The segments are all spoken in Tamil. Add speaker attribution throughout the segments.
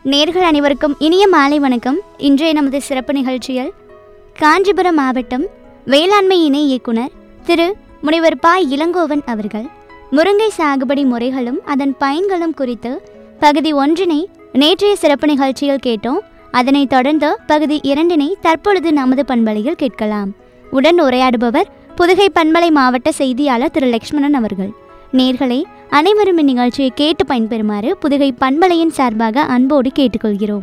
Speaker 1: நேர்கள் அனைவருக்கும் இனிய மாலை வணக்கம் இன்றைய நமது சிறப்பு நிகழ்ச்சியில் காஞ்சிபுரம் மாவட்டம் வேளாண்மை இணை இயக்குனர் திரு முனைவர் பா இளங்கோவன் அவர்கள் முருங்கை சாகுபடி முறைகளும் அதன் பயன்களும் குறித்து பகுதி ஒன்றினை நேற்றைய சிறப்பு நிகழ்ச்சியில் கேட்டோம் அதனைத் தொடர்ந்து பகுதி இரண்டினை தற்பொழுது நமது பண்பலையில் கேட்கலாம் உடன் உரையாடுபவர் புதுகை பண்பலை மாவட்ட செய்தியாளர் திரு லக்ஷ்மணன் அவர்கள் நேர்களே அனைவரும் இந்நிகழ்ச்சியை கேட்டு பயன்பெறுமாறு புதுகை பண்பலையின் சார்பாக அன்போடு கேட்டுக்கொள்கிறோம்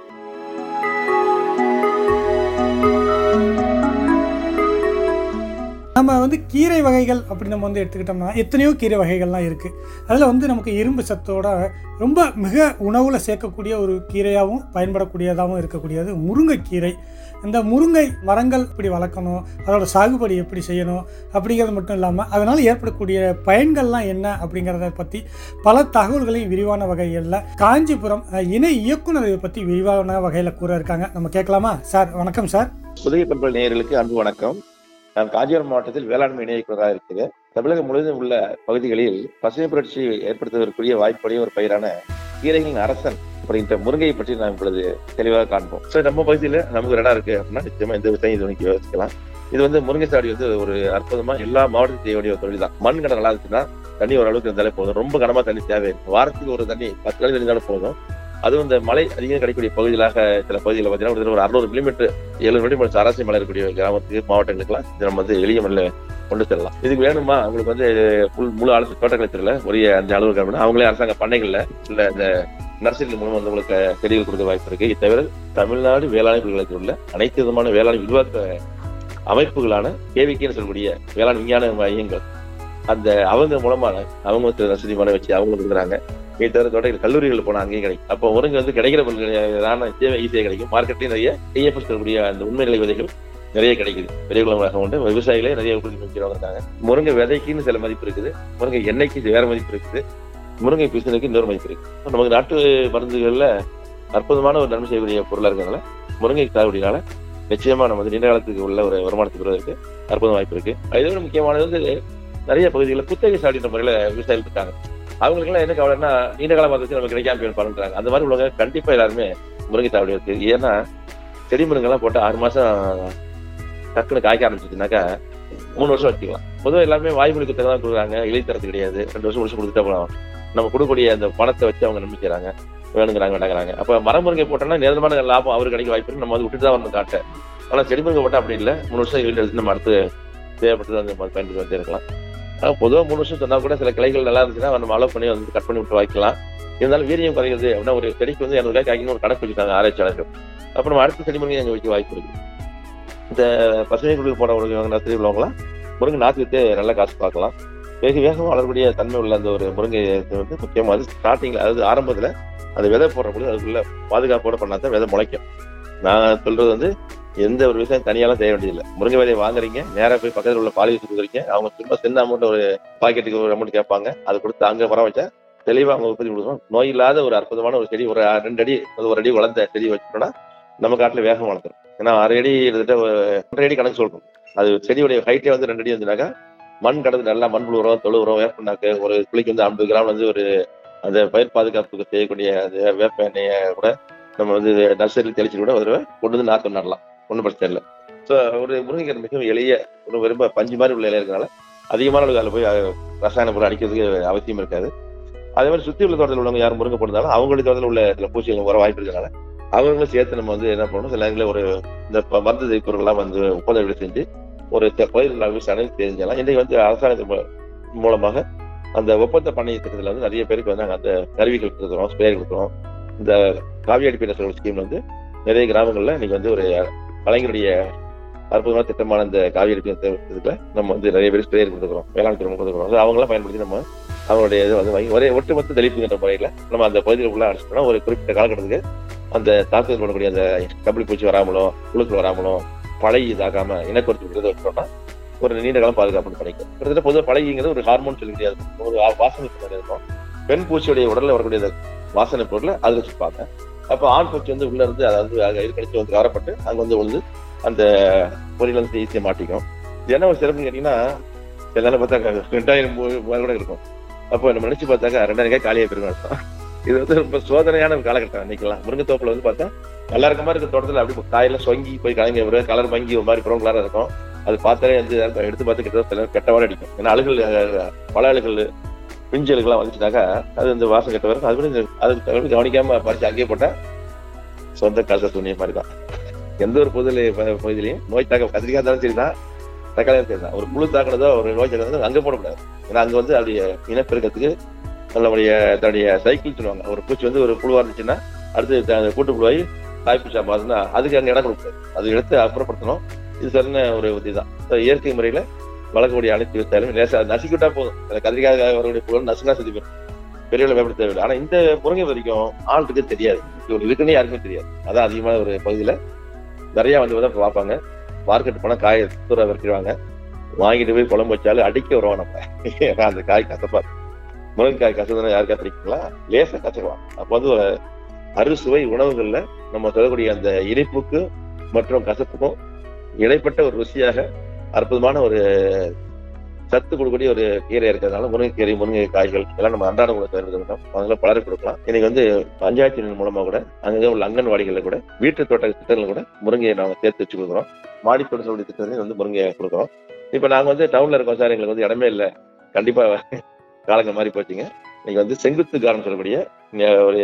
Speaker 2: நம்ம வந்து கீரை வகைகள் அப்படி நம்ம வந்து எடுத்துக்கிட்டோம்னா எத்தனையோ கீரை வகைகள்லாம் இருக்குது அதில் வந்து நமக்கு இரும்பு சத்தோட ரொம்ப மிக உணவில் சேர்க்கக்கூடிய ஒரு கீரையாகவும் பயன்படக்கூடியதாகவும் இருக்கக்கூடியது முருங்கைக்கீரை இந்த முருங்கை மரங்கள் எப்படி வளர்க்கணும் அதோட சாகுபடி எப்படி செய்யணும் அப்படிங்கிறது மட்டும் இல்லாமல் அதனால் ஏற்படக்கூடிய பயன்கள்லாம் என்ன அப்படிங்கிறத பற்றி பல தகவல்களையும் விரிவான வகைகளில் காஞ்சிபுரம் அஹ், இணை இயக்குனர் இதை பற்றி விரிவான வகையில் கூற இருக்காங்க நம்ம கேட்கலாமா சார் வணக்கம் சார்
Speaker 3: புதுகை பண்பல் நேயர்களுக்கு அன்பு வணக்கம் நான் காஞ்சிபுரம் மாவட்டத்தில் வேளாண்மை இணை இயக்குநராக இருக்கிறேன் தமிழகம் முழுவதும் உள்ள பகுதிகளில் பசுமை புரட்சி ஏற்படுத்துவதற்குரிய வாய்ப்புடைய ஒரு பயிரான கீரைகளின் அரசன் அப்படின்ற முருங்கையை பற்றி நாம் இப்பொழுது தெளிவாக காண்போம் ஸோ நம்ம பகுதியில் நமக்கு ஒரு இடம் இருக்கு அப்படின்னா நிச்சயமா இந்த விவசாயம் இது வரைக்கும் யோசிக்கலாம் இது வந்து முருங்கை சாடி வந்து ஒரு அற்புதமா எல்லா மாவட்டத்தையும் செய்யக்கூடிய ஒரு தொழில் தான் மண் கடை நல்லா இருந்துச்சுன்னா தண்ணி ஓரளவுக்கு இருந்தாலே போதும் ரொம்ப கனமா தண்ணி தேவை வாரத்துக்கு ஒரு தண்ணி பத்து நாள் இருந்தாலும் போதும் அதுவும் இந்த மழை அதிகம் கிடைக்கக்கூடிய பகுதிகளாக சில பகுதிகளில் பார்த்தீங்கன்னா கிட்டத்தட்ட ஒரு அறுநூறு கிலோமீட்டர் ஏழு மில்லிமீட்டர் சராசரி மழை இருக்கக்கூடிய கிராமத்துக்கு மாவட்டங்களுக்குலாம் இது நம்ம வந்து எளிய முறையில் கொண்டு செல்லலாம் இதுக்கு வேணுமா உங்களுக்கு வந்து புல் முழு ஆலோசனை தோட்டக்கலைத்துறையில உரிய அந்த அளவு இருக்கணும்னா அவங்களே அரசாங்க பண்ணைகள்ல இல்ல இந்த நர்சரி மூலம் வந்து உங்களுக்கு செடிகள் கொடுக்க வாய்ப்பு இருக்கு இது தவிர தமிழ்நாடு வேளாண் பல்கலைக்கழகத்தில் உள்ள அனைத்து விதமான வேளாண் விரிவாக்க அமைப்புகளான கேவிகேன்னு சொல்லக்கூடிய வேளாண் விஞ்ஞான மையங்கள் அந்த அவங்க மூலமான அவங்க வந்து வசதி மனை வச்சு அவங்க கொடுக்குறாங்க இதை தவிர தோட்டங்கள் கல்லூரிகள் போனா அங்கேயும் கிடைக்கும் அப்போ முருங்கை வந்து கிடைக்கிற பொருட்கள் ஈஸியாக கிடைக்கும் மார்க்கெட்லயும் நிறைய கையப்படுத்தக்கூடிய அந்த உண்மை நிலை விதைகள் நிறைய கிடைக்குது பெரிய குளமாக உண்டு விவசாயிகளே நிறைய உற்பத்தி பண்ணிக்கிறவங்க இருக்காங்க முருங்கை விதைக்குன்னு சில மதிப்பு இருக்குது முருங்கை எண்ணெய்க்கு வேற மதிப்பு இருக்குது முருங்கை பிசினுக்கு இன்னொரு மதிப்பு இருக்கு நமக்கு நாட்டு மருந்துகள்ல அற்புதமான ஒரு நன்மை செய்யக்கூடிய பொருளா இருக்கிறதுனால முருங்கை சாகுபடினால நிச்சயமா நம்ம வந்து நீண்ட காலத்துக்கு உள்ள ஒரு வருமானத்துக்கு பெறுவதற்கு அற்புதம் வாய்ப்பு இருக்கு அதை விட முக்கியமானது வந்து நிறைய பகுதிகளில் புத்தகை சாடின்ற முறையில விவசாயிகள் இருக்காங்க அவங்களுக்கு எல்லாம் என்ன கவலைன்னா நீண்ட காலமாக வச்சு நமக்கு கிடைக்காம போய் பண்றாங்க அந்த மாதிரி உள்ளவங்க கண்டிப்பா எல்லாருமே முருங்கை சாகுபடி இருக்கு ஏன்னா செடி முருங்கெல்லாம் போட்டு ஆறு மாசம் டக்குன்னு காய்க்க ஆரம்பிச்சிச்சுனாக்கா மூணு வருஷம் வச்சுக்கலாம் பொதுவாக எல்லாருமே வாய்மொழி குத்தகை தான் கொடுக்குறாங்க இலைத்தரத்து கிடையாது ரெண்டு வருஷம் முடிச்சு கொடுத்துட்டா போகலாம் நம்ம கொடுக்கக்கூடிய அந்த பணத்தை வச்சு அவங்க நம்பிக்கிறாங்க வேணுங்கிறாங்க வேண்டாங்கிறாங்க அப்ப மரமுருங்கை போட்டோம்னா நிரந்தரமான லாபம் அவருக்கு கிடைக்க வாய்ப்பு இருக்கு நம்ம வந்து விட்டுட்டு தான் வரணும் காட்ட ஆனா செடி முருங்கை போட்டா அப்படி இல்லை மூணு வருஷம் ஈல்டு எடுத்து நம்ம அடுத்து தேவைப்பட்டு அந்த மாதிரி பயன்படுத்தி வந்து இருக்கலாம் ஆனால் பொதுவாக மூணு வருஷம் சொன்னா கூட சில கிளைகள் நல்லா இருந்துச்சுன்னா நம்ம அலோவ் பண்ணி வந்து கட் பண்ணி விட்டு வைக்கலாம் இருந்தாலும் வீரியம் குறையுது அப்படின்னா ஒரு செடிக்கு வந்து இரநூறு காய்க்கணும் ஒரு கணக்கு வச்சுருக்காங்க ஆராய்ச்சியாளர்கள் அப்ப நம்ம அடுத்த செடி முருங்கை அங்கே வைக்க வாய்ப்பு இருக்கு இந்த பசுமை குடில் போட நர்சரி உள்ளவங்களாம் முருங்கை நாற்று வித்து நல்ல காசு பார்க்கலாம் வெகு வேகமாக வளரக்கூடிய தன்மை உள்ள அந்த ஒரு முருங்கை இது வந்து முக்கியமாக அது ஸ்டார்டிங்ல அதாவது ஆரம்பத்துல அந்த விதை போடுற பொழுது அதுக்குள்ள பாதுகாப்போட பண்ணா தான் விதை முளைக்கும் நான் சொல்றது வந்து எந்த ஒரு விஷயம் தனியாலாம் செய்ய வேண்டியதில்லை முருங்கை விதையை வாங்குறீங்க நேரா போய் பக்கத்தில் உள்ள பாலி கொடுக்குறீங்க அவங்க சும்மா சின்ன அமௌண்ட் ஒரு பாக்கெட்டுக்கு ஒரு அமௌண்ட் கேட்பாங்க அதை கொடுத்து அங்க வர வச்சா தெளிவாக அவங்க உற்பத்தி கொடுக்கணும் நோய் இல்லாத ஒரு அற்புதமான ஒரு செடி ஒரு ரெண்டு அடி அது ஒரு அடி வளர்ந்த செடி வச்சுட்டோம்னா நம்ம காட்டுல வேகம் வளர்த்துரும் ஏன்னா அரை அடி கிட்டத்தட்ட ஒரு ஒன்றரை அடி கணக்கு சொல்றோம் அது செடியுடைய ஹைட்டே வந்து ரெண்டு அடி வந்துனாக்கா மண் கடந்து நல்லா மண்புழு உரம் தொழு உரம் வேப்பண்ணாக்கு ஒரு குழிக்கு வந்து ஐம்பது கிராம் வந்து ஒரு அந்த பயிர் பாதுகாப்புக்கு செய்யக்கூடிய அந்த வேப்ப எண்ணெயை கூட நம்ம வந்து நர்சரியில் தெளிச்சு கூட ஒரு கொண்டு வந்து நாற்று நடலாம் ஒன்றும் பிரச்சனை இல்லை ஸோ ஒரு முருங்கைக்கீரை மிகவும் எளிய ஒரு ரொம்ப பஞ்சு மாதிரி உள்ள இலையா இருக்கனால அதிகமான அளவுக்கு அதில் போய் அஹ், ரசாயன பொருள் அடிக்கிறதுக்கு அவசியம் இருக்காது அதே மாதிரி சுத்தி உள்ள தோட்டத்தில் உள்ளவங்க யாரும் முருங்கை போடுறதாலும் அவங்களுடைய தோட்டத்தில் உள்ள சில பூச்சிகள் வர வாய்ப்பு இருக்கனால அவங்களும் சேர்த்து நம்ம வந்து என்ன பண்ணணும் சில நேரங்களில் ஒரு இந்த ப- மருந்து தைப்பொருள்லாம் வந்து ஒப்பந்தம் எடுத்து செஞ்சு ஒரு தெ- பயிர் விவசாயம் தெரிஞ்சலாம் இன்றைக்கு வந்து அரசாங்கத்தின் மூ- மூலமாக அந்த ஒப்பந்த பண்ணை திட்டத்தில் வந்து நிறைய பேருக்கு வந்து நாங்கள் அந்த கருவிகள் கொடுக்குறோம் ஸ்ப்ரேயர் கொடுக்குறோம் இந்த காவி அடிப்படை சொல்ற ஸ்கீம்ல வந்து நிறைய கிராமங்கள்ல இன்னைக்கு வந்து ஒரு கலைஞருடைய அற்புதமான திட்டமான இந்த காவி அடிப்படை திட்டத்துல நம்ம வந்து நிறைய பேர் ஸ்ப்ரேயர் கொடுக்குறோம் வேளாண் துறை கொடுக்குறோம் அது அவங்களாம் பயன்படுத்தி நம்ம அவங்களுடைய இது வந்து வாங்கி ஒரே ஒட்டுமொத்த தெளிப்புங்கிற முறையில நம்ம அந்த பகுதியில் உள்ள அடிச்சிட்டோம்னா ஒரு குறிப்பிட்ட காலகட்டத்துக்கு அந்த தாக்குதல் பண்ணக்கூடிய அந்த கபடி பூச்சி வராமலோ புழுக்கள் வராமலோ பழகி இதாகாம இனக்குறைச்சி விடுறத வச்சோம்னா ஒரு நீண்ட காலம் பாதுகாப்பு கிடைக்கும் கிட்டத்தட்ட பொதுவாக பழகிங்கிறது ஒரு ஹார்மோன் சொல்ல முடியாது ஒரு ஆ- வாசனை பொருள் இருக்கும் பெண் பூச்சியுடைய உடல்ல வரக்கூடிய அந்த வாசனை பொருளை அதில் வச்சுப்பாங்க அப்போ ஆண் பூச்சி வந்து உள்ள இருந்து அதாவது அங்க இது கழிச்சு வந்து கவரப்பட்டு அங்க வந்து விழுந்து அந்த பொரியல் வந்து ஈஸியாக மாட்டிக்கும் இது என்ன ஒரு சிறப்புன்னு கேட்டீங்கன்னா சில நேரம் பார்த்தா ரெண்டாயிரம் மூ- ரூபாய் கூட இருக்கும் அப்போ நம்ம நினைச்சு பார்த்தாக்கா ரெண்டாயிரம் காய் காலியாக போயிருக்கும் அர்த்தம் இது வந்து ரொம்ப சோதனையான ஒரு காலகட்டம் அன்னைக்கெல்லாம் முருங்கைத்தோப்புல வந்து பார்த்தா நல்லா இருக்க மாதிரி இருக்க தோட்டத்துல அப்படி காயெல்லாம் சொங்கி போய் கலங்கி வரும் கலர் மங்கி ஒரு மாதிரி ப்ரௌன் கலரா இருக்கும் அது பார்த்தாலே வந்து எடுத்து பார்த்து கிட்ட சில கெட்ட வாடை அடிக்கும் ஏன்னா அழுகல் அஹ், பல அழுகல் பிஞ்சு அழுகெல்லாம் வந்துச்சுனாக்கா அது இந்த வாசம் கெட்ட வரும் அது கூட இந்த- அது தவிர கவனிக்காம பறிச்சு அங்கேயே போட்டா சொந்த கச துணிய மாதிரி தான் எந்த ஒரு பொது பகுதியிலையும் நோய் தாக்க கத்திரிக்காய் இருந்தாலும் சரிதான் தக்காளியும் சரிதான் ஒரு புழு தாக்கினதோ ஒரு நோய் தாக்கினதோ அங்க போடக்கூடாது ஏன்னா அங்க வந்து அதோடைய இனப்பெருக்கத்துக்கு நம்மளுடைய தன்னுடைய சைக்கிள் சொல்லுவாங்க ஒரு பூச்சி வந்து ஒரு புழுவா இருந்துச்சுன்னா அடுத்து த- அந்த கூட்டு புழுவாய் தாய்ப்பூச்சா மாறுதுன்னா அதுக்கு அங்க இடம் கொடுக்கூடாது அது எடுத்து அப்புறப்படுத்தணும் இது சரியான ஒரு உத்தி தான் So, இயற்கை முறையில வளர்க்கக்கூடிய அனைத்து விவசாயிலும் லேசா நசுக்கி விட்டா போதும் அந்த கத்திரிக்காய் வரக்கூடிய புழு நசுனா செஞ்சு போயிடும் பெரியவளை பயப்பட தேவையில்லை ஆனா இந்த முருங்கை வரைக்கும் ஆளுக்கு தெரியாது இது ஒன்று இருக்குன்னு யாருக்குமே தெரியாது அதான் அதிகமான ஒரு பகுதியில நிறைய வந்து தான் பார்ப்பாங்க மார்க்கெட் போனா காயை தூர விற்கிறாங்க வாங்கிட்டு போய் குழம்பு வச்சாலும் அடிக்க வருவோம் நம்ம ஏன்னா அந்த காய் கசப்பா இருக்கும். முருங்கைக்காய் கசதுன்னா யாருக்கா பிடிக்குங்களா லேசா கசக்கலாம் அப்போ வந்து ஒரு அறுசுவை உணவுகள்ல நம்ம சொல்லக்கூடிய அந்த இனிப்புக்கு மற்றும் கசப்புக்கும் இடைப்பட்ட ஒரு ருசியாக அற்புதமான ஒரு சத்து கொடுக்கக்கூடிய ஒரு கீரை இருக்கிறதுனால முருங்கைக்கீரை முருங்கை காய்கள் இதெல்லாம் நம்ம அன்றாட கூட தேர்ந்தெடுக்கணும் அதனால பலருக்கு கொடுக்கலாம் இன்னைக்கு வந்து பஞ்சாயத்து யூனியன் மூலமா கூட அங்கே உள்ள அங்கன்வாடிகள்ல கூட வீட்டு தோட்ட திட்டங்கள் கூட முருங்கையை நாங்க சேர்த்து வச்சு கொடுக்குறோம் மாடி தோட்டத்தோடைய திட்டத்தையும் வந்து முருங்கையை கொடுக்குறோம் இப்ப நாங்க வந்து டவுன்ல இருக்கோம் சார் எங்களுக்கு வந்து இடமே இல்லை கண்டிப்பா காலங்கள் மாறி போச்சுங்க இன்னைக்கு வந்து செங்குத்து காரம் சொல்லக்கூடிய இங்க ஒரு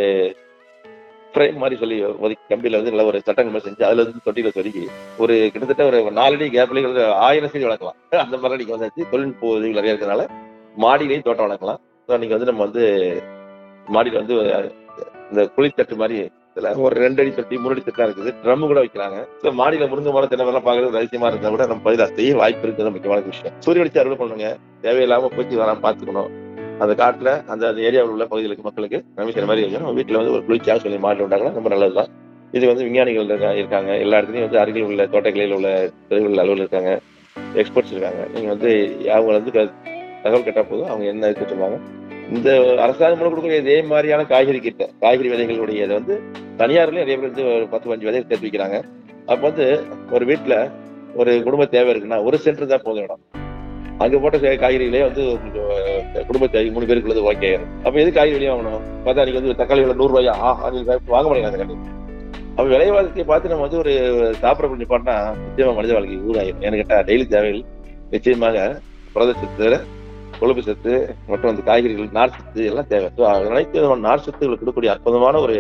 Speaker 3: ஃப்ரேம் மாதிரி சொல்லி ஒதுக்கி கம்பியில வந்து நல்ல ஒரு சட்டங்கள் மாதிரி செஞ்சு அதுல இருந்து தொட்டியில சொருகி ஒரு கிட்டத்தட்ட ஒரு நாலடி கேப்லயே வந்து ஆயிரம் செடி வளர்க்கலாம் அந்த மாதிரி நீங்க வந்து தொழில்நுட்ப உதவிகள் நிறைய இருக்கிறதுனால மாடியிலையும் தோட்டம் வளர்க்கலாம் ஸோ நீங்க வந்து நம்ம வந்து மாடியில வந்து இந்த குழித்தட்டு மாதிரி இதுல ஒரு ரெண்டு அடி தொட்டி மூணு அடி தொட்டா இருக்குது ட்ரம் கூட வைக்கிறாங்க ஸோ மாடியில முருங்கை மரம் தென்னை மரம் பாக்குறது ரகசியமா இருந்தா கூட நம்ம பதிலாக செய்ய வாய்ப்பு இருக்குது முக்கியமான விஷயம் சூரிய வெளிச்சம் அறுவடை பண்ணுங்க தேவையில்லாம பூச்சி வராம பாத்துக்கணும் அந்த காட்டுல அந்த அந்த ஏரியாவில் உள்ள பகுதிகளுக்கு மக்களுக்கு நன்மை செய்யற மாதிரி இருக்கணும் நம்ம வீட்டுல வந்து ஒரு குளிர்ச்சியாக சொல்லி மாடி உண்டாங்கன்னா ரொம்ப நல்லதுதான் இது வந்து விஞ்ஞானிகள் இருக்கா- இருக்காங்க எல்லா இடத்துலயும் வந்து அருகில் உள்ள தோட்டக்கலையில் உள்ள தொழில்கள் அலுவலர் இருக்காங்க எக்ஸ்பர்ட்ஸ் இருக்காங்க நீங்க வந்து அவங்க வந்து க- தகவல் கேட்டா போதும் அவங்க என்ன இருக்கு சொல்லுவாங்க இந்த அரசாங்கம் மூலம் கொடுக்கக்கூடிய இதே மாதிரியான காய்கறி கிட்ட காய்கறி விதைகளுடைய இதை வந்து தனியார்லயும் நிறைய பேர் வந்து ஒரு பத்து பதினஞ்சு விதை சேர்த்து வைக்கிறாங்க அப்ப வந்து ஒரு வீட்டுல ஒரு குடும்ப தேவை இருக்குன்னா ஒரு சென்டர் தான் போதும் இடம் அங்க போட்ட சே- காய்கறிகளே வந்து உங்களுக்கு, அஹ், குடும்ப தேவை மூணு பேருக்கு உள்ளது ஓகே அப்ப எது காய்கறி வெளியே வாங்கணும் பார்த்தா நீங்க வந்து தக்காளி விலை நூறு ரூபாயா ஆ அது வாங்க முடியாது அந்த கடையில் அப்ப விலைவாசியை பார்த்து நம்ம வந்து ஒரு சாப்பிட நிப்பாட்டினா நிச்சயமா மனித வாழ்க்கை ஊராயிரும் ஏன்னு கேட்டா டெய்லி தேவைகள் நிச்சயமாக புரத சத்து கொழுப்பு சத்து மற்றும் அந்த காய்கறிகள் நார் சத்து எல்லாம் தேவை ஸோ அனைத்து விதமான நார் சத்துக்களை கொடுக்கக்கூடிய அற்புதமான ஒரு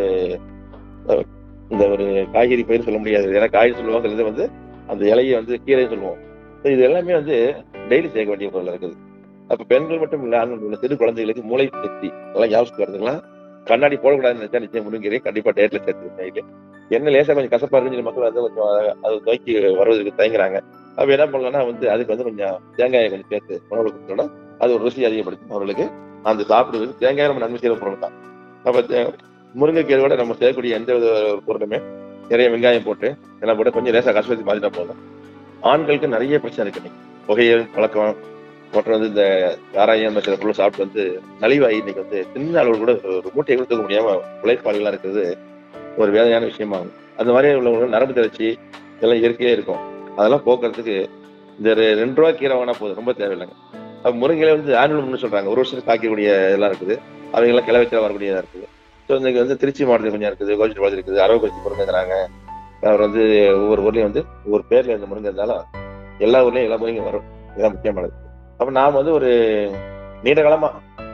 Speaker 3: அஹ், இந்த ஒரு காய்கறி பயிர் சொல்ல முடியாது ஏன்னா காய்கறி சொல்லுவாங்க சிலது வந்து அந்த இலையை வந்து கீரை சொல்லுவோம் ஸோ இது எல்லாமே வந்து டெய்லி சேர்க்க வேண்டிய பொருள் இருக்குது அப்ப பெண்கள் மட்டும் இல்ல ஆண்கள் உள்ள சிறு குழந்தைகளுக்கு மூளை சக்தி எல்லாம் ஞாபகத்துக்கு வருதுங்களா கண்ணாடி போடக்கூடாதுன்னு நினைச்சா நிச்சயம் முருங்கிறே கண்டிப்பா டேட்ல சேர்த்து டெய்லி என்ன லேசா கொஞ்சம் கசப்பா இருக்குன்னு சொல்லி மக்கள் வந்து கொஞ்சம் அதை- அது நோக்கி வருவதற்கு தயங்குறாங்க அப்ப என்ன பண்ணலாம்னா வந்து அதுக்கு வந்து கொஞ்சம் தேங்காயை கொஞ்சம் சேர்த்து உணவு கொடுத்தோம்னா அது ஒரு ருசி அதிகப்படுத்தும் அவர்களுக்கு அந்த சாப்பிடுவதற்கு தேங்காய் நம்ம நன்மை செய்யற பொருள் தான் அப்ப தே- முருங்கைக்கீரையோட நம்ம செய்யக்கூடிய எந்த வித பொருளுமே நிறைய வெங்காயம் போட்டு எல்லாம் போட்டு கொஞ்சம் லேசா கசவத்தி மாத்திட்டா போதும் ஆண்களுக்கு நிறைய பிரச்சனை இருக்கு இன்னைக்கு புகையியல் பழக்கம் மற்றும் வந்து இந்த சாராயம் இந்த சில பொருள் சாப்பிட்டு வந்து நலிவாகி இன்னைக்கு வந்து சின்ன அளவு கூட ஒரு மூட்டையை கூட தூக்க முடியாம உழைப்பாளிகளா இருக்கிறது ஒரு வேதனையான விஷயமாகும் அந்த மாதிரி உள்ளவங்க நரம்பு தளர்ச்சி இதெல்லாம் இயற்கையே இருக்கும் அதெல்லாம் போக்குறதுக்கு இந்த ரெ- ரெண்டு ரூபா கீரை வாங்கினா போதும் ரொம்ப தேவையில்லைங்க அப்ப முருங்கையில வந்து ஆனுவல் சொல்றாங்க ஒரு வருஷத்துக்கு காய்க்கக்கூடிய இதெல்லாம் இருக்குது அவங்க எல்லாம் கிளை வச்சா வரக்கூடியதா இருக்குது ஸோ இன்னைக்கு வந்து திருச்சி மாவட்டத்தில் கொஞ்சம் இருக்குது கோச்சிட்டு பாளையம் இருக்குது அரவக்குறிச்சி முருங்கைங்கிறாங்க அவர் வந்து ஒவ்வொரு ஊர்லயும் வந்து ஒவ்வொரு பேர்ல இருந்த முருங்கை இருந்தாலும் எல்லா ஊர்லயும் எல்லா முருங்கையும் வரும் இதுதான் முக்கியமானது அப்ப நாம வந்து ஒரு நீண்ட காலமா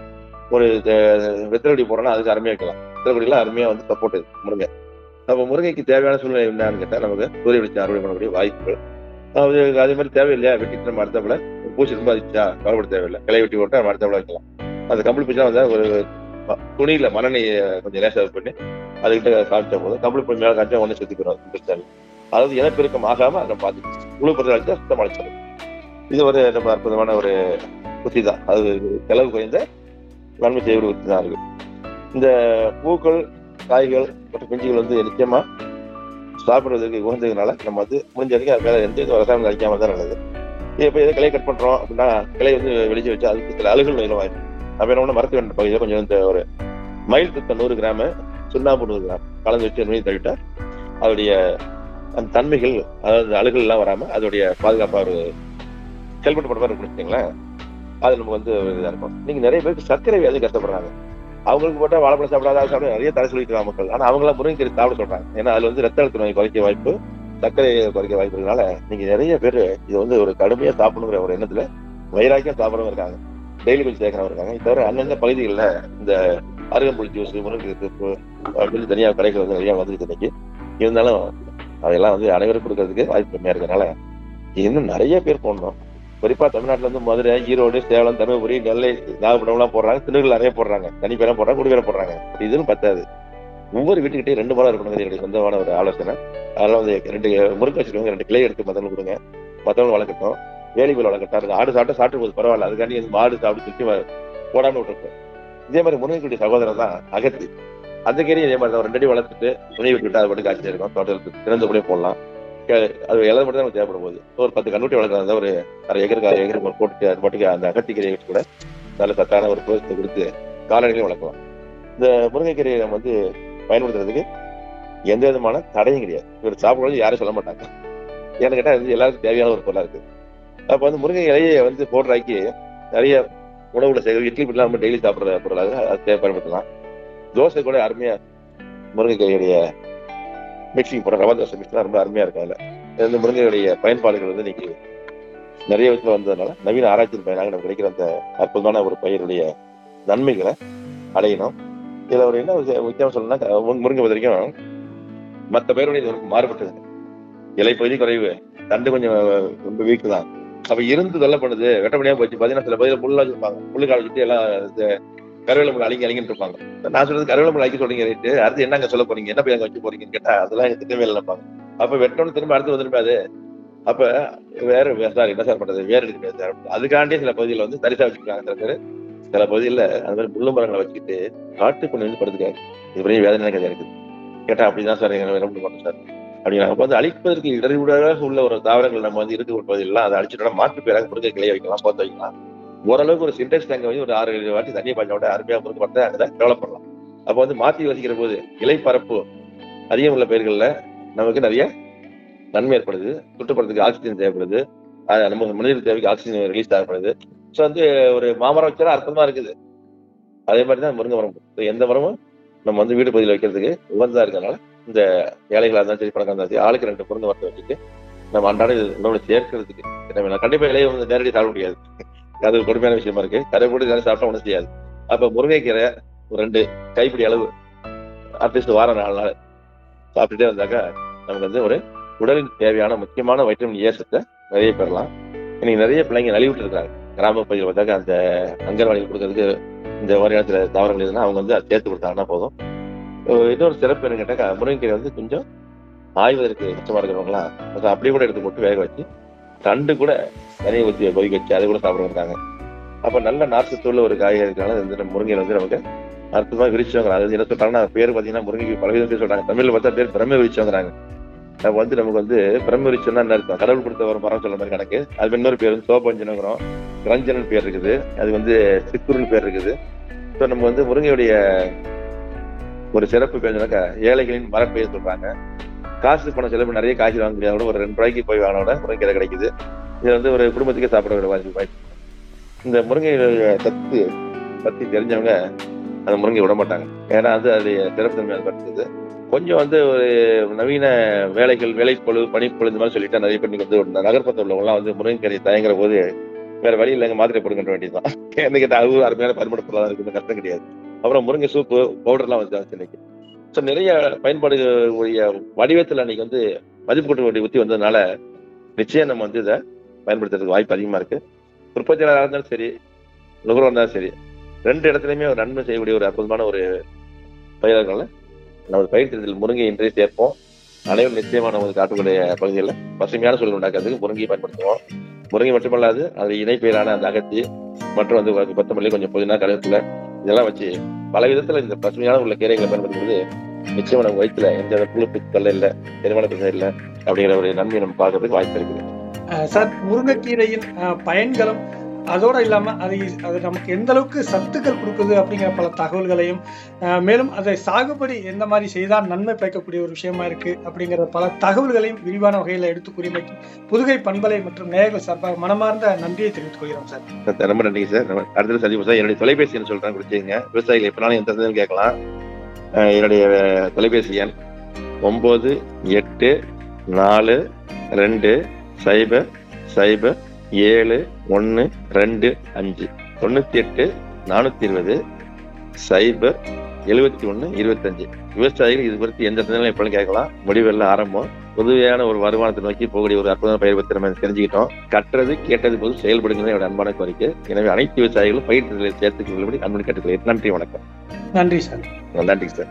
Speaker 3: ஒரு அஹ், வெத்தலடி போறோம்னா அதுக்கு அருமையா வைக்கலாம் வெத்தலடிலாம் அருமையா வந்து சப்போர்ட் முருங்கை அப்ப முருங்கைக்கு தேவையான சூழ்நிலை என்னன்னு கேட்டா நமக்கு சூரிய வெளிச்சம் அறுவடை பண்ணக்கூடிய வாய்ப்புகள் அது அதே மாதிரி தேவையில்லையா வெட்டிட்டு நம்ம அடுத்தப்பல பூச்சி ரொம்ப அதிச்சா கவலைப்பட தேவையில்லை கிளை வெட்டி போட்டு நம்ம அடுத்தப்பல வைக்கலாம் அந்த கம்பளி பூச்சி வந்தா ஒரு ம- துணியில மண்ணெண்ணெய் கொஞ்சம் லேசா இது பண்ணி அதுக்கிட்ட காமிச்சா போதும் கம்பளி பூச்சி மேல காமிச்சா ஒண்ணு செத்து போயிடும் அது பிரச்சனை இல்லை. அதாவது இனப்பெருக்கம் ஆகாம அதை பார்த்து முழு பருவம் அழிச்சா சுத்தம் அழைச்சிடும் இது ஒரு நம்ம அற்புதமான ஒரு உத்தி தான் அது செலவு குறைந்த நன்மை செய்யக்கூடிய உத்தி தான் இருக்கு இந்த பூக்கள் காய்கள் மற்றும் பிஞ்சுகள் வந்து நிச்சயமா சாப்பிடுறதுக்கு உகந்ததுனால நம்ம வந்து முடிஞ்ச வரைக்கும் அது மேல எந்த வித ரசாயனம் அடிக்காம தான் நல்லது இப்போ எதை கிளை கட் பண்றோம் அப்படின்னா கிளை வந்து வெளிச்சு வச்சு அதுக்கு சில அழுகல் நீளமாயிடும் அப்ப என்ன பண்ணணும், மரத்து வேண்ட பகுதியில் கொஞ்சம் இந்த ஒரு மயில் சுத்தம் நூறு கிராம் சுண்ணாம்பு நூறு கிராம் கலந்து வச்சு நுனி தவிட்டா அதோடைய அந்த தன்மைகள் அதாவது அழுகல் எல்லாம் வராம அதோடைய பாதுகாப்பா ஒரு செயல்பட்டு படுற மாதிரி இருக்குன்னு வச்சுக்கோங்களேன் அது நமக்கு வந்து ஒரு இதா இருக்கும் நீங்க நிறைய பேருக்கு சர்க்கரை வியாதி கஷ்டப்படுறாங்க அவங்களுக்கு போட்டா வாழைப்பழம் சாப்பிடாத அதை சாப்பிட நிறைய தடை சொல்லிட்டு இருக்காங்க மக்கள் ஆனா அவங்களாம் முருங்கைக்கீரை சாப்பிட சொல்றாங்க ஏன்னா அதுல வந்து ரத்த அழுத்த நோய் குறைக்க வாய்ப்பு சர்க்கரை குறைக்க வாய்ப்பு இருக்கனால நீங்க நிறைய பேர் இது வந்து ஒரு கடுமையா சாப்பிடணுங்கிற ஒரு எண்ணத்துல வைராக்கியம் சாப்பிடறவங்க இருக்காங்க டெய்லி கொஞ்சம் சேர்க்கிறவங்க இருக்காங்க இது தவிர அந்தந்த பகுதிகளில் இந்த அருகம்புல் ஜூஸ் முருங்கை சூப்பு அப்படின்னு தனியாக கடைகள் வந்து நிறைய வந்துருக்கு இன்னைக்கு இருந்தாலும் அதெல்லாம் வந்து அனைவரும் கொடுக்கறதுக்கு வாய்ப்பு கம்மியா இருக்கறனால இன்னும் நிறைய பேர் போடணும் குறிப்பா தமிழ்நாட்டுல வந்து மதுரை ஈரோடு சேலம் தருமபுரி நெல்லை நாகப்பட்டினம் எல்லாம் போடுறாங்க திருநெல்வேலி நிறைய போடுறாங்க தனி பேரம் போடுறாங்க குடி பேரம் போடுறாங்க இதுன்னு பத்தாது ஒவ்வொரு வீட்டுக்கிட்டே ரெண்டு மரம் இருக்கணும் என்னுடைய சொந்தமான ஒரு ஆலோசனை அதெல்லாம் வந்து ரெண்டு முறுக்கு வச்சிருக்கவங்க ரெண்டு கிளை எடுத்து மத்தவங்க கொடுங்க மத்தவங்க வளர்க்கட்டும் வேலிகள் வளர்க்கட்டும் அதுக்கு ஆடு சாப்பிட்டு சாப்பிட்டு போகுது பரவாயில்ல அதுக்காண்டி இந்த மாடு சாப்பிட்டு சுற்றி வ- போடாம விட்டுருக்கோம் இதே மாதிரி முருங்கைக்குடி சகோதரர் தான் அகத்தி அந்த கீரையும் இதே மாதிரி தான் ஒரு ரெண்டு அடி வளர்த்துட்டு துணி விட்டுட்டு அதை மட்டும் காய்ச்சி இருக்கும் தோட்டத்துக்கு திறந்தபடியே போடலாம் கே- அது இலை மட்டும் தான் நமக்கு தேவைப்படும் போது ஒரு பத்து கண்ணுட்டி வளர்க்குறதா ஒரு அரை ஏக்கருக்கு அரை ஏக்கருக்கு போட்டுட்டு அது மட்டும் அந்த அகத்திக்கீரையை வச்சு கூட நல்ல சத்தான ஒரு புரோசத்தை கொடுத்து கால்நடைகளையும் வளர்க்கலாம் இந்த முருங்கைக்கீரையை நம்ம வந்து பயன்படுத்துறதுக்கு எந்த விதமான தடையும் கிடையாது இவர் சாப்பிடுறது யாரும் சொல்ல மாட்டாங்க ஏன்னு கேட்டா இது எல்லாருக்கும் தேவையான ஒரு பொருளா இருக்கு அப்ப வந்து முருங்கை இலையை வந்து போடுறாக்கி நிறைய உணவுல சேர்க்க இட்லி பிள்ளை நம்ம டெய்லி சாப்பிடுற பொருளாக அதை தேவை பயன்படுத்தலாம் தோசை கூட அருமையா முருங்கைக்காயுடைய மிக்சிங் போடுற ரவா தோசை மிக்ஸ் ரொம்ப அருமையா இருக்கும் அதுல இது வந்து முருங்கையுடைய பயன்பாடுகள் வந்து இன்னைக்கு நிறைய விதத்துல வந்ததுனால நவீன ஆராய்ச்சியின் பயனாக நமக்கு கிடைக்கிற அந்த அற்புதமான ஒரு பயிருடைய நன்மைகளை அடையணும் இதுல ஒரு என்ன விஷயம் முக்கியம் சொல்லணும்னா மு- முருங்கை பொறுத்த வரைக்கும் மற்ற பயிருடைய இது ஒரு மாறுபட்டது இலை பகுதி குறைவு தண்டு கொஞ்சம் ரொம்ப வீக் தான் அப்ப இருந்து தொல்லை பண்ணுது வெட்ட முடியாம போச்சு பாத்தீங்கன்னா சில பகுதியில் முள்ளா வச்சிருப்பாங்க முள்ளு கால சுத்தி எல்லாம் இந்த கருவேல முள் அழிங்க அழிங்கிட்டு இருப்பாங்க நான் சொல்றது கருவேல முள் அழிக்க சொல்றீங்க ரைட்டு அடுத்து என்னங்க சொல்ல போறீங்க என்ன போய் அங்க வைக்க போறீங்கன்னு கேட்டா அதெல்லாம் எங்க திட்டமே நினைப்பாங்க அப்ப வெட்டணும் திரும்ப அடுத்து வந்துருமே அது அப்ப வேற வே- சார் என்ன சார் பண்றது வேற எடுக்க முடியாது சார் அதுக்காண்டியே சில பகுதியில் வந்து தரிசா வச்சுருக்காங்க சில பேர் சில பகுதியில் அது மாதிரி முள்ளு மரங்களை வச்சுக்கிட்டு காட்டு கொண்டு வந்து படுத்துக்காரு இது பெரிய வேதனை கதையா இருக்குது கேட்டா அப்படிதான் சார் எங்க ரொம்ப பண்ணணும் சார் அப்படின்னா அப்ப வந்து அழிப்பதற்கு இடர்விடாக உள்ள ஒரு தாவரங்கள் நம்ம வந்து இருக்க பகுதியெல்லாம் அதை அழிச்சிட்டோம்னா மாற்று பேராக முருங்கை கிளைய வைக்கலாம் போத்த வைக்கலாம் ஓரளவுக்கு ஒரு சின்டெக்ஸ் டேங்கை வந்து ஒரு ஆறு ஏழு வாட்டி தண்ணியை பாய்ச்சா விட அருமையா முருங்கை மரத்தை அங்கே டெவலப் பண்ணலாம் அப்போ வந்து மாற்றி வசிக்கிற போது இலை பரப்பு அதிகம் உள்ள பயிர்களில் நமக்கு நிறைய நன்மை ஏற்படுது சுற்றுப்புறத்துக்கு ஆக்சிஜன் தேவைப்படுது அது நம்ம மனிதர்கள் தேவைக்கு ஆக்சிஜன் ரிலீஸ் தேவைப்படுது ஸோ வந்து ஒரு மாமரம் வச்சா அற்புதமா இருக்குது அதே மாதிரி தான் முருங்கை மரம் So எந்த மரமும் நம்ம வந்து வீடு பகுதியில் வைக்கிறதுக்கு உகந்ததா இருக்கறனால இந்த ஏழைகளா இருந்தாலும் சரி பணக்காரா இருந்தாலும் சரி ஆளுக்கு ரெண்டு முருங்கை மரத்தை வச்சுட்டு நம்ம அன்றாட இது உணவுல சேர்க்கறதுக்கு தேவையான கண்டிப்பா இலையை வந்து நேரடியாக சாப்பிட முடியாது அது ஒரு கொடுமையான விஷயமா இருக்கு கரை போட்டு இதெல்லாம் சாப்பிட்டா ஒன்றும் செய்யாது அப்ப முருங்கைக்கீரை ஒரு ரெண்டு கைப்பிடி அளவு அட்லீஸ்ட் வாரம் நாலு நாள் சாப்பிட்டுட்டே வந்தாக்கா நமக்கு வந்து ஒரு உடலின் தேவையான முக்கியமான வைட்டமின் ஏ சத்தை நிறைய பெறலாம் இன்னைக்கு நிறைய பிள்ளைங்க நலிவிட்டு இருக்காங்க கிராம பகுதியில் பார்த்தாக்கா அந்த அங்கன்வாடிகள் கொடுக்கறதுக்கு இந்த மாதிரியான சில தாவரங்கள் இருந்தால் அவங்க வந்து அதை சேர்த்து கொடுத்தாங்கன்னா போதும் அஹ் இன்னொரு சிறப்பு என்ன கேட்டாக்கா முருங்கைக்கீரை வந்து கொஞ்சம் ஆய்வதற்கு கஷ்டமா இருக்கிறவங்களாம் அதை அப்படியே கூட எடுத்து போட்டு வேக வச்சு தண்டு கூட தனியை ஊற்றி கொதிக்க வச்சு அதை கூட சாப்பிடுறாங்க அப்ப நல்ல நார்ச்சத்துள்ள ஒரு காய்கறி இருக்கனால இந்த முருங்கை வந்து நமக்கு அற்புதமா விரிச்சவங்க அது என்ன சொல்றாங்கன்னா பேர் பாத்தீங்கன்னா முருங்கைக்கு பல விதம் பேர் சொல்றாங்க தமிழ்ல பார்த்தா பேர் பிரம்ம விரிச்சவங்கிறாங்க அப்ப வந்து நமக்கு வந்து பிரம்ம விரிச்சம்னா என்ன அர்த்தம் கடவுள் கொடுத்த ஒரு மரம் சொல்ற மாதிரி கணக்கு அது இன்னொரு பேர் வந்து சோபஞ்சனங்கிறோம் ரஞ்சனன் பேர் இருக்குது அது வந்து சிக்குருன்னு பேர் இருக்குது ஸோ நம்ம வந்து முருங்கையுடைய ஒரு சிறப்பு பேருனாக்கா ஏழைகளின் மரப்பெயர் சொல்றாங்க காசு பணம் செலவு நிறைய காய்ச்சி வாங்க முடியாத கூட ஒரு ரெண்டு ரூபாய்க்கு போய் வாங்கின விட முருங்கை கிடைக்குது இது வந்து ஒரு குடும்பத்துக்கே சாப்பிட ஒரு வாய்ப்பு வாய்ப்பு இந்த முருங்கையுடைய சத்து பத்தி தெரிஞ்சவங்க அந்த முருங்கை விட மாட்டாங்க ஏன்னா வந்து அது சிறப்பு தன்மை படுத்துது கொஞ்சம் வந்து ஒரு நவீன வேலைகள் வேலைப்பொழு பனிப்பொழு இந்த மாதிரி சொல்லிட்டா நிறைய பேர் இன்னைக்கு வந்து ஒரு நகர்ப்புறத்தில் உள்ளவங்கலாம் வந்து முருங்கைக்கறி தயங்குற போது வேற வழி இல்லைங்க மாத்திரை போடுங்க வேண்டியதுதான் என்ன கேட்டா அது ஒரு அருமையான பயன்பாடு பொருளாக இருக்குது கஷ்டம் கிடையாது அப்புறம் முருங்கை சூப்பு பவுடர்லாம் வந்து இன்னைக்கு ஸோ நிறைய பயன்பாடுகள் உடைய வடிவத்தில் அன்னைக்கு வந்து மதிப்பு கூட்ட வேண்டிய உத்தி வந்ததுனால நிச்சயம் நம்ம வந்து இதை பயன்படுத்துறதுக்கு வாய்ப்பு அதிகமா இருக்கு உற்பத்தியாளராக இருந்தாலும் சரி நுகர்வோர் இருந்தாலும் சரி ரெண்டு இடத்துலையுமே ஒரு நன்மை செய்யக்கூடிய ஒரு அற்புதமான ஒரு பயிர்களால நமது பயிர் திட்டத்தில் முருங்கை இன்றே சேர்ப்போம் அனைவரும் நிச்சயமா நமது காட்டுக்குடைய பகுதிகளில் பசுமையான சூழல் உண்டாக்குறதுக்கு முருங்கையை பயன்படுத்துவோம் முருங்கை மட்டுமல்லாது அது இணை பயிரான அந்த அகத்தி மற்றும் வந்து உங்களுக்கு கொத்தமல்லி கொஞ்சம் புதினா கருவேப்பிலை இதெல்லாம் வச்சு பல விதத்துல இந்த பசுமையான உள்ள கீரைகளை பயன்படுத்துறது நிச்சயமா நம்ம வயிற்றுல எந்த வித புழு பித்தல்ல இல்லை செரிமான பிரச்சனை இல்லை அப்படிங்கிற ஒரு நன்மையை நம்ம பார்க்கறதுக்கு வாய்ப்பு இருக்குது
Speaker 2: அஹ் சார் முருங்கைக்கீரையின் அஹ், பயன்களும் அதோடு இல்லாமல் அது அது நமக்கு எந்த அளவுக்கு சத்துக்கள் கொடுக்குது அப்படிங்கிற பல தகவல்களையும் அஹ், மேலும் அதை சாகுபடி எந்த மாதிரி செய்தால் நன்மை பயக்கக்கூடிய ஒரு விஷயமா இருக்கு அப்படிங்கிற பல தகவல்களையும் விரிவான வகையில் எடுத்து கூறியமைக்கு புதுகை பண்பலை மற்றும் நேயர்கள் சார்பாக மனமார்ந்த நன்றியை தெரிவித்துக் கொள்கிறோம் சார்
Speaker 3: சார், ரொம்ப நன்றிங்க சார் நம்ம அடுத்தது சந்திப்போம் சார் என்னுடைய தொலைபேசி எண் சொல்றேன் கொடுத்துங்க விவசாயிகள் எப்பனாலும் எந்த சந்தேகம் கேட்கலாம் அஹ் என்னுடைய அஹ், தொலைபேசி எண் ஒம்பது எட்டு நாலு ரெண்டு சைபர் சைபர் ஏழு ஒன்று ரெண்டு அஞ்சு தொண்ணூற்றி எட்டு நானூற்றி இருபது சைபர் எழுபத்தி ஒன்று இருபத்தஞ்சு விவசாயிகள் இது குறித்து எந்த சந்தேகம் எப்பொழுதும் கேட்கலாம் முடிவெல்லாம் ஆரம்பம் புதுவையான ஒரு வருமானத்தை நோக்கி போகக்கூடிய ஒரு அற்புதமான பயிர் பற்றி நம்ம தெரிஞ்சுக்கிட்டோம் கற்றது கேட்டது போது செயல்படுங்கிறது என்னோட அன்பான கோரிக்கை எனவே அனைத்து விவசாயிகளும் பயிர் தொழிலை சேர்த்துக் கொள்ளும்படி அன்புடன் கேட்டுக்கொள்கிறேன் நன்றி வணக்கம்
Speaker 2: நன்றி சார்
Speaker 3: நன்றி சார்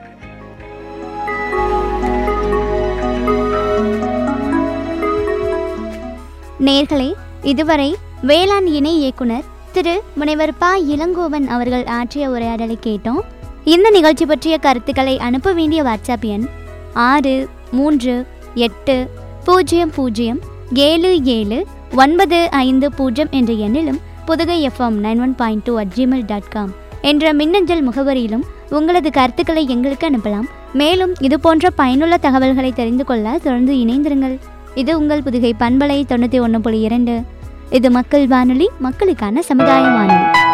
Speaker 1: நேர்களே இதுவரை வேளாண் இணை இயக்குனர் திரு முனைவர் ப இளங்கோவன் அவர்கள் ஆற்றிய உரையாடலை கேட்டோம் இந்த நிகழ்ச்சி பற்றிய கருத்துக்களை அனுப்ப வேண்டிய வாட்ஸ்அப் எண் ஆறு மூன்று எட்டு பூஜ்ஜியம் பூஜ்ஜியம் ஏழு ஏழு ஒன்பது ஐந்து பூஜ்ஜியம் என்ற எண்ணிலும் Pudugai FM nine one point two at Gmail dot com என்ற மின்னஞ்சல் முகவரியிலும் உங்களது கருத்துக்களை எங்களுக்கு அனுப்பலாம் மேலும் இது போன்ற பயனுள்ள தகவல்களை தெரிந்து கொள்ள தொடர்ந்து இணைந்திருங்கள் இது உங்கள் புதுகை பண்பலை தொண்ணூற்றி ஒன்று புள்ளி இரண்டு இது மக்கள் வானொலி மக்களுக்கான சமுதாய வானொலி